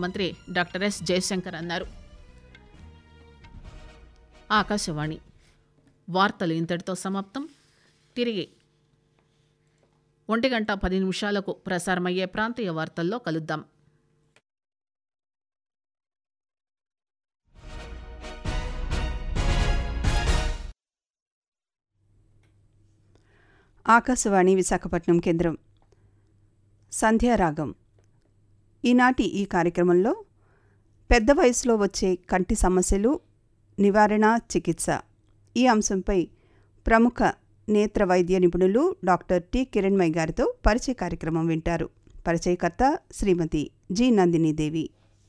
మంత్రి doctor yes Jayashankar అన్నారు ఆకాశవాణి వార్తలు ఇంతటితో సమాప్తం తిరిగి ఒంటి గంట పది నిమిషాలకు ప్రసారమయ్యే ప్రాంతీయ వార్తల్లో కలుద్దాం ఆకాశవాణి విశాఖపట్నం కేంద్రం సంధ్యారాగం ఈనాటి ఈ కార్యక్రమంలో పెద్ద వయసులో వచ్చే కంటి సమస్యలు నివారణ చికిత్స ఈ అంశంపై ప్రముఖ నేత్ర వైద్య నిపుణులు డాక్టర్ టి కిరణ్మయ్ గారితో పరిచయ కార్యక్రమం వింటారు పరిచయకర్త శ్రీమతి జి నందినీదేవి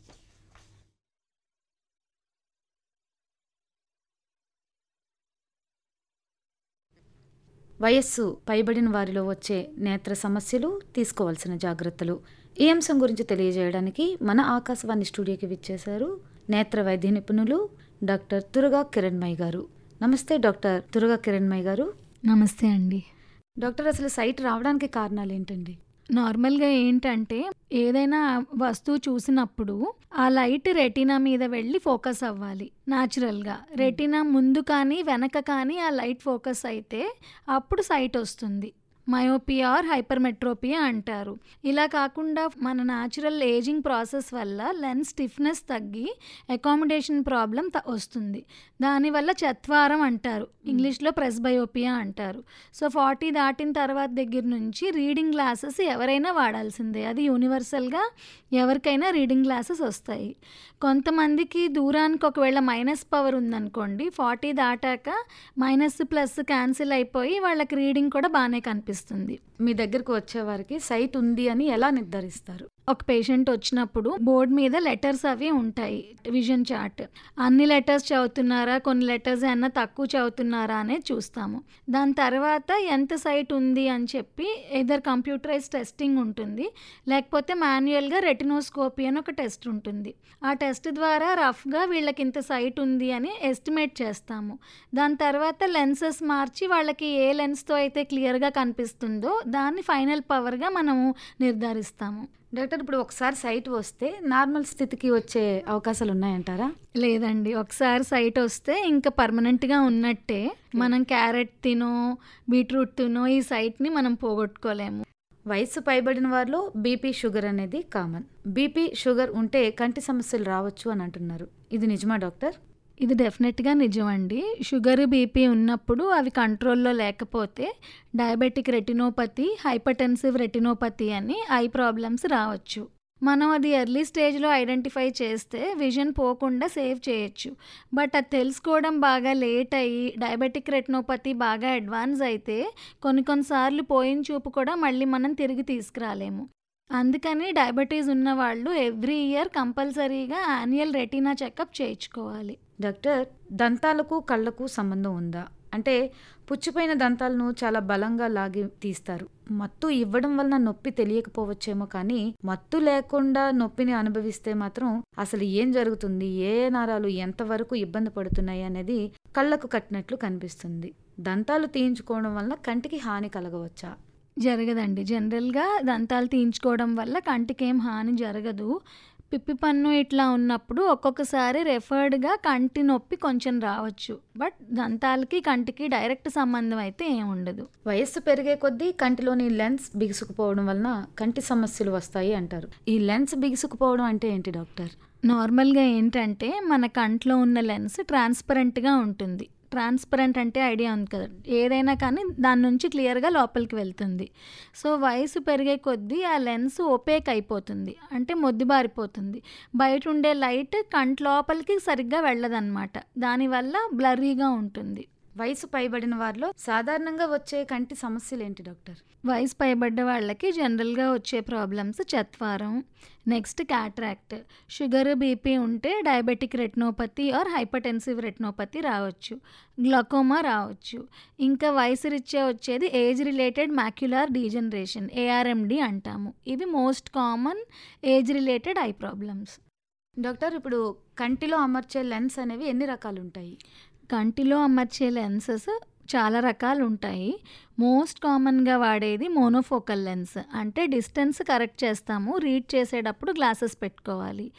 వయస్సు పైబడిన వారిలో వచ్చే నేత్ర సమస్యలు తీసుకోవాల్సిన జాగ్రత్తలు ఈ అంశం గురించి తెలియజేయడానికి మన ఆకాశవాణి స్టూడియోకి విచ్చేశారు నేత్ర వైద్య నిపుణులు డాక్టర్ తురగా కిరణ్మయ్ గారు నమస్తే డాక్టర్ తురగా కిరణ్మయ్ గారు నమస్తే అండి డాక్టర్ అసలు సైట్ రావడానికి కారణాలు ఏంటండి నార్మల్గా ఏంటంటే ఏదైనా వస్తువు చూసినప్పుడు ఆ లైట్ రెటీనా మీద వెళ్ళి ఫోకస్ అవ్వాలి న్యాచురల్గా రెటీనా ముందు కానీ వెనక కానీ ఆ లైట్ ఫోకస్ అయితే అప్పుడు సైట్ వస్తుంది మయోపియా ఆర్ హైపర్మెట్రోపియా అంటారు ఇలా కాకుండా మన న్యాచురల్ ఏజింగ్ ప్రాసెస్ వల్ల లెన్స్ స్టిఫ్నెస్ తగ్గి అకామిడేషన్ ప్రాబ్లం త- వస్తుంది దానివల్ల చత్వారం అంటారు ఇంగ్లీష్లో ప్రెస్బయోపియా అంటారు సో ఫార్టీ దాటిన తర్వాత దగ్గర నుంచి రీడింగ్ గ్లాసెస్ ఎవరైనా వాడాల్సిందే అది యూనివర్సల్గా ఎవరికైనా రీడింగ్ గ్లాసెస్ వస్తాయి కొంతమందికి దూరానికి ఒకవేళ మైనస్ పవర్ ఉందనుకోండి ఫార్టీ దాటాక మైనస్ ప్లస్ క్యాన్సిల్ అయిపోయి వాళ్ళకి రీడింగ్ కూడా బాగానే కనిపిస్తుంది మీ దగ్గరకు వచ్చే వారికి సైట్ ఉంది అని ఎలా నిర్ధారిస్తారు ఒక పేషెంట్ వచ్చినప్పుడు బోర్డ్ మీద లెటర్స్ అవి ఉంటాయి విజన్ చార్ట్ అన్ని లెటర్స్ చదువుతున్నారా కొన్ని లెటర్స్ ఏమన్నా తక్కువ చదువుతున్నారా అనేది చూస్తాము దాని తర్వాత ఎంత సైట్ ఉంది అని చెప్పి ఏదర్ కంప్యూటరైజ్ టెస్టింగ్ ఉంటుంది లేకపోతే మాన్యువల్గా రెటినోస్కోపీ అని ఒక టెస్ట్ ఉంటుంది ఆ టెస్ట్ ద్వారా రఫ్గా వీళ్ళకి ఇంత సైట్ ఉంది అని ఎస్టిమేట్ చేస్తాము దాని తర్వాత లెన్సెస్ మార్చి వాళ్ళకి ఏ లెన్స్తో అయితే క్లియర్గా కనిపిస్తుందో దాన్ని ఫైనల్ పవర్గా మనము నిర్ధారిస్తాము డాక్టర్ ఇప్పుడు ఒకసారి సైట్ వస్తే నార్మల్ స్థితికి వచ్చే అవకాశాలు ఉన్నాయంటారా లేదండి ఒకసారి సైట్ వస్తే ఇంకా పర్మనెంట్గా ఉన్నట్టే మనం క్యారెట్ తినో బీట్రూట్ తినో ఈ సైట్ని మనం పోగొట్టుకోలేము వయసు పైబడిన వారిలో బీపీ షుగర్ అనేది కామన్ బీపీ షుగర్ ఉంటే కంటి సమస్యలు రావచ్చు అని అంటున్నారు ఇది నిజమా డాక్టర్ ఇది డెఫినెట్గా నిజమండి షుగర్ బీపీ ఉన్నప్పుడు అవి కంట్రోల్లో లేకపోతే డయాబెటిక్ రెటినోపతి హైపర్టెన్సివ్ రెటినోపతి అని ఐ ప్రాబ్లమ్స్ రావచ్చు మనం అది ఎర్లీ స్టేజ్లో ఐడెంటిఫై చేస్తే విజన్ పోకుండా సేవ్ చేయొచ్చు బట్ అది తెలుసుకోవడం బాగా లేట్ అయ్యి డయాబెటిక్ రెటినోపతి బాగా అడ్వాన్స్ అయితే కొన్ని కొన్నిసార్లు పోయిన చూపు కూడా మళ్ళీ మనం తిరిగి తీసుకురాలేము అందుకని డయాబెటీస్ ఉన్న వాళ్ళు ఎవ్రీ ఇయర్ కంపల్సరీగా యాన్యువల్ రెటీనా చెకప్ చేయించుకోవాలి డాక్టర్ దంతాలకు కళ్ళకు సంబంధం ఉందా అంటే పుచ్చిపోయిన దంతాలను చాలా బలంగా లాగి తీస్తారు మత్తు ఇవ్వడం వలన నొప్పి తెలియకపోవచ్చేమో కానీ మత్తు లేకుండా నొప్పిని అనుభవిస్తే మాత్రం అసలు ఏం జరుగుతుంది ఏ ఏ నరాలు ఎంతవరకు ఇబ్బంది పడుతున్నాయి అనేది కళ్ళకు కట్టినట్లు కనిపిస్తుంది దంతాలు తీయించుకోవడం వల్ల కంటికి హాని కలగవచ్చా జరగదండి జనరల్గా దంతాలు తీయించుకోవడం వల్ల కంటికేం హాని జరగదు పిప్పి పన్ను ఇట్లా ఉన్నప్పుడు ఒక్కొక్కసారి రెఫర్డ్గా కంటి నొప్పి కొంచెం రావచ్చు బట్ దంతాలకి కంటికి డైరెక్ట్ సంబంధం అయితే ఏం ఉండదు వయస్సు పెరిగే కొద్దీ కంటిలోని లెన్స్ బిగుసుకుపోవడం వలన కంటి సమస్యలు వస్తాయి అంటారు ఈ లెన్స్ బిగుసుకుపోవడం అంటే ఏంటి డాక్టర్ నార్మల్గా ఏంటంటే మన కంట్లో ఉన్న లెన్స్ ట్రాన్స్పరెంట్గా ఉంటుంది ట్రాన్స్పరెంట్ అంటే ఐడియా ఉంది కదా ఏదైనా కానీ దాని నుంచి క్లియర్గా లోపలికి వెళ్తుంది సో వయసు పెరిగే కొద్దీ ఆ లెన్స్ ఒపేక్ అయిపోతుంది అంటే మొద్దుబారిపోతుంది బయట ఉండే లైట్ కంటి లోపలికి సరిగ్గా వెళ్ళదన్నమాట దానివల్ల బ్లర్రీగా ఉంటుంది వయసు పైబడిన వారిలో సాధారణంగా వచ్చే కంటి సమస్యలు ఏంటి డాక్టర్ వయసు పైబడ్డ వాళ్ళకి జనరల్గా వచ్చే ప్రాబ్లమ్స్ చత్వారం నెక్స్ట్ క్యాట్రాక్ట్ షుగర్ బీపీ ఉంటే diabetic retinopathy or hypertensive retinopathy రావచ్చు గ్లకోమా రావచ్చు ఇంకా వయసు రీత్యా వచ్చేది age related macular degeneration ARMD అంటాము ఇవి most common age related eye problems doctor ఇప్పుడు కంటిలో అమర్చే లెన్స్ అనేవి ఎన్ని రకాలు ఉంటాయి కంటిలో అమర్చే లెన్సెస్ చాలా రకాలు ఉంటాయి మోస్ట్ కామన్గా వాడేది మోనోఫోకల్ లెన్స్ అంటే డిస్టెన్స్ కరెక్ట్ చేస్తాము రీడ్ చేసేటప్పుడు గ్లాసెస్ పెట్టుకోవాలి